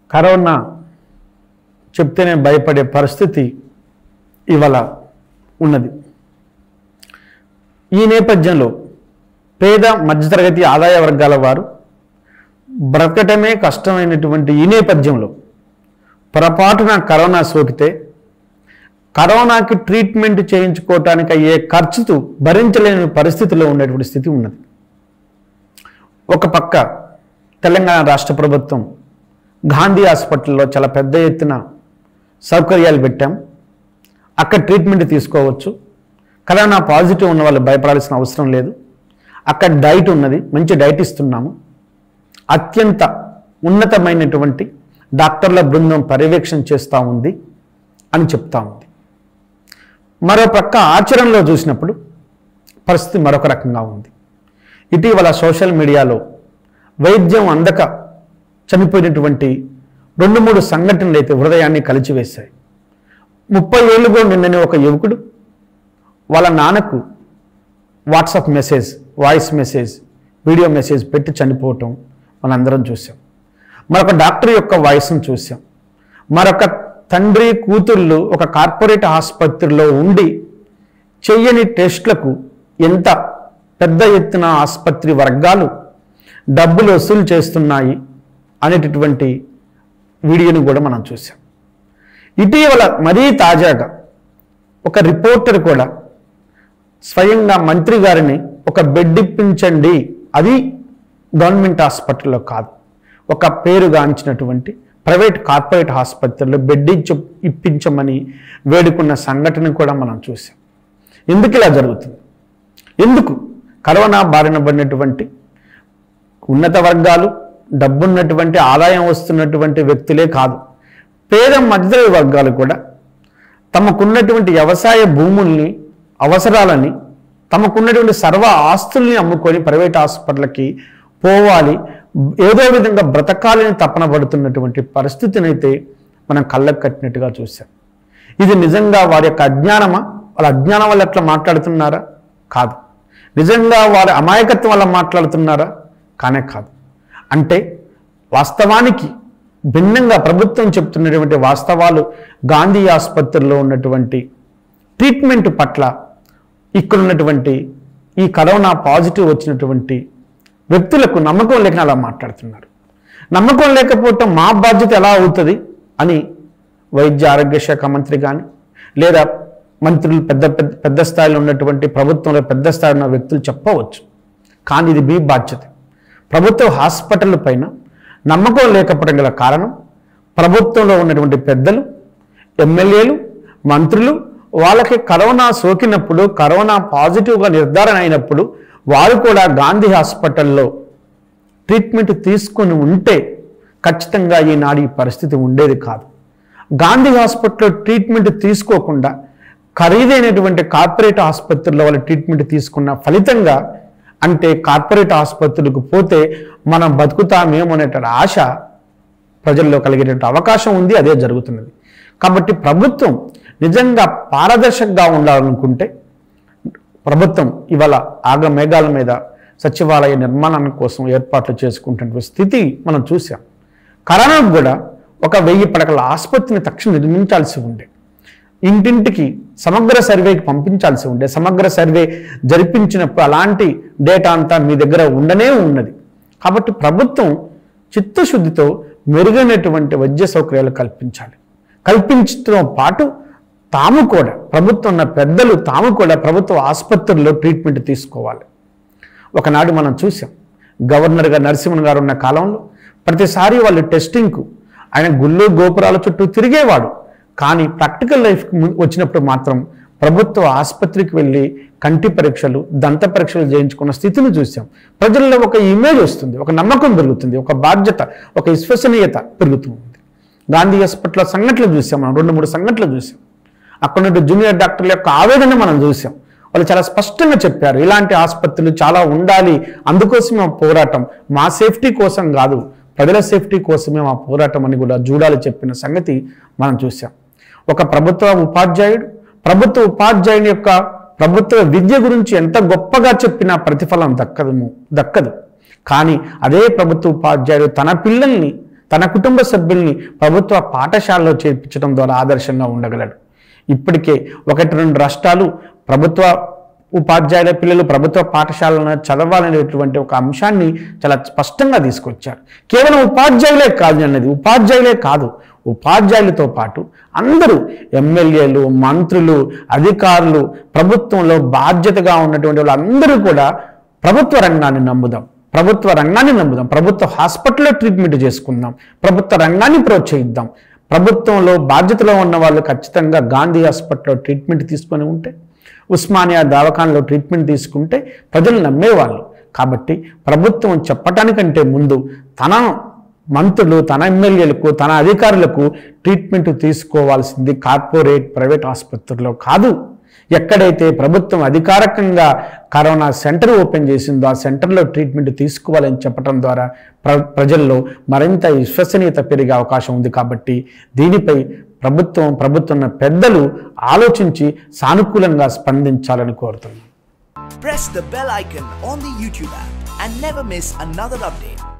Corona చెప్తేనే భయపడే పరిస్థితి ఇవాళ ఉన్నది ఈ నేపథ్యంలో పేద మధ్యతరగతి ఆదాయ వర్గాల వారు బ్రతకటమే కష్టమైనటువంటి ఈ నేపథ్యంలో పొరపాటున కరోనా సోకితే కరోనాకి ట్రీట్మెంట్ చేయించుకోవటానికి అయ్యే ఖర్చుతో భరించలేని పరిస్థితిలో ఉండేటువంటి స్థితి ఉన్నది ఒక పక్క తెలంగాణ రాష్ట్ర ప్రభుత్వం గాంధీ హాస్పిటల్లో చాలా పెద్ద ఎత్తున సౌకర్యాలు పెట్టాం అక్కడ ట్రీట్మెంట్ తీసుకోవచ్చు కరోనా పాజిటివ్ ఉన్న వాళ్ళు భయపడాల్సిన అవసరం లేదు అక్కడ డైట్ ఉన్నది మంచి డైట్ ఇస్తున్నాము అత్యంత ఉన్నతమైనటువంటి డాక్టర్ల బృందం పర్యవేక్షణ చేస్తూ ఉంది అని చెప్తా ఉంది మరో పక్క ఆచరణలో చూసినప్పుడు పరిస్థితి మరొక రకంగా ఉంది ఇటీవల సోషల్ మీడియాలో వైద్యం అందక చనిపోయినటువంటి రెండు మూడు సంఘటనలు అయితే హృదయాన్ని కలిచివేశాయి ముప్పై ఏళ్ళుగా నిన్ననే ఒక యువకుడు వాళ్ళ నాన్నకు WhatsApp message voice message video message పెట్టి చనిపోవటం మనందరం చూసాం మరొక డాక్టర్ యొక్క వాయిస్ను చూసాం మరొక తండ్రి కూతుళ్ళు ఒక కార్పొరేట్ ఆసుపత్రిలో ఉండి చెయ్యని టెస్ట్లకు ఎంత పెద్ద ఎత్తున ఆసుపత్రి వర్గాలు డబ్బులు వసూలు చేస్తున్నాయి అనేటటువంటి వీడియోని కూడా మనం చూసాం ఇటీవల మరీ తాజాగా ఒక రిపోర్టర్ కూడా స్వయంగా మంత్రి గారిని ఒక బెడ్ ఇప్పించండి అది గవర్నమెంట్ హాస్పిటల్లో కాదు ఒక పేరుగాంచినటువంటి ప్రైవేట్ కార్పొరేట్ ఆసుపత్రిలో బెడ్ ఇచ్చి ఇప్పించమని వేడుకున్న సంఘటన కూడా మనం చూసాం ఎందుకు ఇలా జరుగుతుంది ఎందుకు కరోనా బారిన పడినటువంటి ఉన్నత వర్గాలు డబ్బున్నటువంటి ఆదాయం వస్తున్నటువంటి వ్యక్తులే కాదు పేద మధ్యతరగతి వర్గాలు కూడా తమకున్నటువంటి వ్యవసాయ భూముల్ని అవసరాలని తమకున్నటువంటి సర్వ ఆస్తుల్ని అమ్ముకొని ప్రైవేట్ హాస్పిటల్కి పోవాలి ఏదో విధంగా బ్రతకాలని తపన పడుతున్నటువంటి పరిస్థితిని అయితే మనం కళ్ళకు కట్టినట్టుగా చూసాం ఇది నిజంగా వారి యొక్క అజ్ఞానమా వాళ్ళ అజ్ఞానం వల్ల ఎట్లా మాట్లాడుతున్నారా కాదు నిజంగా వారి అమాయకత్వం వల్ల మాట్లాడుతున్నారా కానే కాదు అంటే వాస్తవానికి భిన్నంగా ప్రభుత్వం చెప్తున్నటువంటి వాస్తవాలు గాంధీ ఆసుపత్రిలో ఉన్నటువంటి ట్రీట్మెంట్ పట్ల ఇక్కడ ఉన్నటువంటి ఈ కరోనా పాజిటివ్ వచ్చినటువంటి వ్యక్తులకు నమ్మకం లేక అలా మాట్లాడుతున్నారు నమ్మకం లేకపోవటం మా బాధ్యత ఎలా అవుతుంది అని వైద్య ఆరోగ్య శాఖ మంత్రి కానీ లేదా మంత్రులు పెద్ద పెద్ద పెద్ద స్థాయిలో ఉన్నటువంటి ప్రభుత్వంలో పెద్ద స్థాయిలో ఉన్న వ్యక్తులు చెప్పవచ్చు కానీ ఇది మీ బాధ్యత ప్రభుత్వ హాస్పిటల్ పైన నమ్మకం లేకపోవడం గల కారణం ప్రభుత్వంలో ఉన్నటువంటి పెద్దలు ఎమ్మెల్యేలు మంత్రులు వాళ్ళకి కరోనా సోకినప్పుడు కరోనా పాజిటివ్గా నిర్ధారణ అయినప్పుడు వారు కూడా గాంధీ హాస్పిటల్లో ట్రీట్మెంట్ తీసుకొని ఉంటే ఖచ్చితంగా ఈనాడు ఈ పరిస్థితి ఉండేది కాదు గాంధీ హాస్పిటల్లో ట్రీట్మెంట్ తీసుకోకుండా ఖరీదైనటువంటి కార్పొరేట్ ఆసుపత్రుల్లో వాళ్ళు ట్రీట్మెంట్ తీసుకున్న ఫలితంగా అంటే కార్పొరేట్ ఆసుపత్రులకు పోతే మనం బతుకుతామేమో అనేటువంటి ఆశ ప్రజల్లో కలిగేటువంటి అవకాశం ఉంది అదే జరుగుతున్నది కాబట్టి ప్రభుత్వం నిజంగా పారదర్శకంగా ఉండాలనుకుంటే ప్రభుత్వం ఇవాళ ఆగ మేఘాల మీద సచివాలయ నిర్మాణానికి కోసం ఏర్పాట్లు చేసుకుంటున్న స్థితి మనం చూసాం కరోనాకు కూడా ఒక వెయ్యి పడకల ఆసుపత్రిని తక్షణం నిర్మించాల్సి ఉండే ఇంటింటికి సమగ్ర సర్వేకి పంపించాల్సి ఉండే సమగ్ర సర్వే జరిపించినప్పుడు అలాంటి డేటా అంతా మీ దగ్గర ఉండనే ఉన్నది కాబట్టి ప్రభుత్వం చిత్తశుద్ధితో మెరుగైనటువంటి వైద్య సౌకర్యాలు కల్పించాలి కల్పించడంతో పాటు తాము కూడా ప్రభుత్వం ఉన్న పెద్దలు తాము కూడా ప్రభుత్వ ఆసుపత్రుల్లో ట్రీట్మెంట్ తీసుకోవాలి ఒకనాడు మనం చూసాం గవర్నర్గా నరసింహన్ గారు ఉన్న కాలంలో ప్రతిసారి వాళ్ళు టెస్టింగ్కు ఆయన గుళ్ళు గోపురాల చుట్టూ తిరిగేవాడు కానీ ప్రాక్టికల్ లైఫ్కి వచ్చినప్పుడు మాత్రం ప్రభుత్వ ఆసుపత్రికి వెళ్ళి కంటి పరీక్షలు దంత పరీక్షలు చేయించుకున్న స్థితిని చూసాం ప్రజల్లో ఒక ఇమేజ్ వస్తుంది ఒక నమ్మకం పెరుగుతుంది ఒక బాధ్యత ఒక విశ్వసనీయత పెరుగుతుంది గాంధీ హాస్పిటల్ సంఘటనలు చూసాం మనం రెండు మూడు సంఘటనలు చూసాం అక్కడ ఉన్న జూనియర్ డాక్టర్ల యొక్క ఆవేదన మనం చూసాం వాళ్ళు చాలా స్పష్టంగా చెప్పారు ఇలాంటి ఆసుపత్రులు చాలా ఉండాలి అందుకోసమే మా పోరాటం మా సేఫ్టీ కోసం కాదు ప్రజల సేఫ్టీ కోసమే మా పోరాటం అని కూడా జూడాలు చెప్పిన సంగతి మనం చూసాం ఒక ప్రభుత్వ ఉపాధ్యాయుడు ప్రభుత్వ ఉపాధ్యాయుని యొక్క ప్రభుత్వ విద్య గురించి ఎంత గొప్పగా చెప్పినా ప్రతిఫలం దక్కదు దక్కదు కానీ అదే ప్రభుత్వ ఉపాధ్యాయుడు తన పిల్లల్ని తన కుటుంబ సభ్యుల్ని ప్రభుత్వ పాఠశాలలో చేర్పించడం ద్వారా ఆదర్శంగా ఉండగలడు ఇప్పటికే ఒకటి రెండు రాష్ట్రాలు ప్రభుత్వ ఉపాధ్యాయుల పిల్లలు ప్రభుత్వ పాఠశాలను చదవాలనేటువంటి ఒక అంశాన్ని చాలా స్పష్టంగా తీసుకొచ్చారు కేవలం ఉపాధ్యాయులే కాదు అన్నది ఉపాధ్యాయులే కాదు ఉపాధ్యాయులతో పాటు అందరూ ఎమ్మెల్యేలు మంత్రులు అధికారులు ప్రభుత్వంలో బాధ్యతగా ఉన్నటువంటి వాళ్ళందరూ కూడా ప్రభుత్వ రంగాన్ని నమ్ముదాం ప్రభుత్వ రంగాన్ని నమ్ముదాం ప్రభుత్వ హాస్పిటల్లో ట్రీట్మెంట్ చేసుకుందాం ప్రభుత్వ రంగాన్ని ప్రోత్సహిద్దాం ప్రభుత్వంలో బాధ్యతలో ఉన్న వాళ్ళు ఖచ్చితంగా గాంధీ హాస్పిటల్లో ట్రీట్మెంట్ తీసుకొని ఉంటే ఉస్మానియా దవాఖానలో ట్రీట్మెంట్ తీసుకుంటే ప్రజలు నమ్మేవాళ్ళు కాబట్టి ప్రభుత్వం చెప్పటానికంటే ముందు తన మంత్రులు తన ఎమ్మెల్యేలకు తన అధికారులకు ట్రీట్మెంట్ తీసుకోవాల్సింది కార్పొరేట్ ప్రైవేట్ ఆసుపత్రుల్లో కాదు ఎక్కడైతే ప్రభుత్వం అధికారికంగా కరోనా సెంటర్ ఓపెన్ చేసిందో ఆ సెంటర్లో ట్రీట్మెంట్ తీసుకోవాలని చెప్పడం ద్వారా ప్ర ప్రజల్లో మరింత విశ్వసనీయత పెరిగే అవకాశం ఉంది కాబట్టి దీనిపై ప్రభుత్వం ప్రభుత్వం పెద్దలు ఆలోచించి సానుకూలంగా స్పందించాలని కోరుతున్నాను Press the bell icon on the YouTube app and never miss another update.